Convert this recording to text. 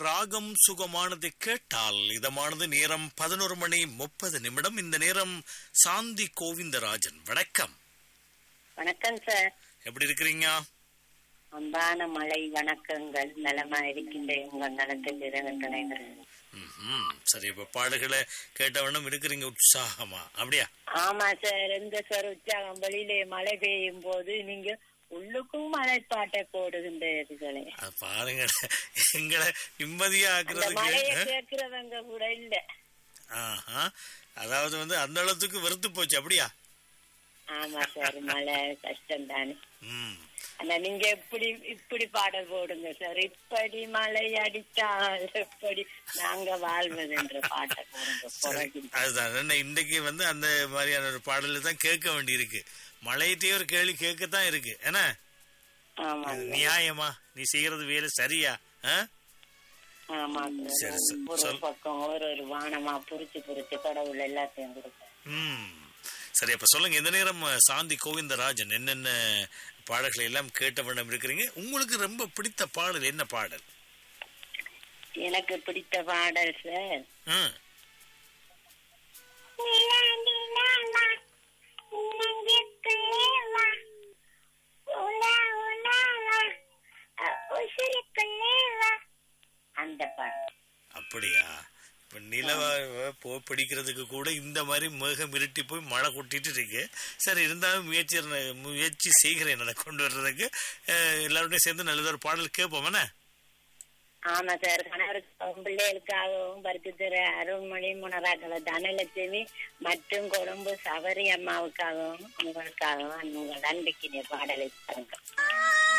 ராகம் சுகமானது கேட்டால் இதமானது நேரம் பதினோரு மணி முப்பது நிமிடம் இந்த நேரம் சாந்தி கோவிந்தராஜன் வணக்கம் வணக்கம் சார் எப்படி இருக்கிறீங்க அன்பான மழை வணக்கங்கள் நலமா இருக்கின்ற உங்கள் நலத்துக்கு இறைவன் ம்ஹும். சரி இப்ப பாடுகளை கேட்டவண்ணம் இருக்கிறீங்க உற்சாகமா அப்படியா ஆமா சார் எங்க சார் உற்சாகம் வெளியிலே மழை பெய்யும் போது நீங்க உள்ளுக்கும் மழைப்பாட்டை போடுகின்றீர்களே அது பாருங்க எங்களை நிம்மதியா அந்த மழையை ஆக்குறதுக்கு கேட்கிறவங்க கூட இல்ல ஆஹா. அதாவது வந்து அந்த அளவுக்கு வெறுத்து போச்சு அப்படியா ஆமா சார் மழை கஷ்டம் தானே ம் ஆனா நீங்க இப்படி இப்படி பாடல் போடுங்க சார் இப்படி மழை அடித்தால் எப்படி நாங்க வாழ்வது என்ற பாட்டை போடுங்க புறகில். அதுதான் என்ன இன்னைக்கு வந்து அந்த மாதிரியான ஒரு பாடல் தான் கேட்க வேண்டியிருக்கு மழையத்தையே ஒரு கேள்வி கேட்கத்தான் இருக்கு என்ன ஆமா இது நியாயமா நீ செய்யறது வேலை சரியா ஆ? ஆமா சரி, சார் சரி, ஒரு சொல். பக்கம் ஒரு ஒரு வானமா புரிச்சு புரிச்சு கடவுள் எல்லாத்தையும் கொடுத்தார் ம் சரி அப்ப சொல்லுங்க இந்த நேரம் அஹ், சாந்தி கோவிந்தராஜன் என்னென்ன பாடல்களை எல்லாம் கேட்ட வண்ணம் இருக்கிறீங்க உங்களுக்கு ரொம்ப பிடித்த பாடல் என்ன பாடல் எனக்கு பிடித்த பாடல் சார் ம் அந்த பாடல் அப்படியா இப்ப நிலவ போ பிடிக்கிறதுக்கு கூட இந்த மாதிரி மேகம் இருட்டி போய் மழை கொட்டிட்டு இருக்கு சரி இருந்தாலும் முயற்சி முயற்சி செய்கிறேன் அதை கொண்டு வர்றதுக்கு அஹ், எல்லாரோடையும் சேர்ந்து நல்லதொரு பாடல் கேட்போம் என்ன ஆமா சார் கணவருக்காகவும் பிள்ளைகளுக்காகவும் பருத்தித்துறை அருள்மொழி முனராக்கள தனலட்சுமி மற்றும் கொழும்பு சபரி அம்மாவுக்காகவும் உங்களுக்காகவும் உங்கள் அன்பிக்கிற பாடலை தருங்கள்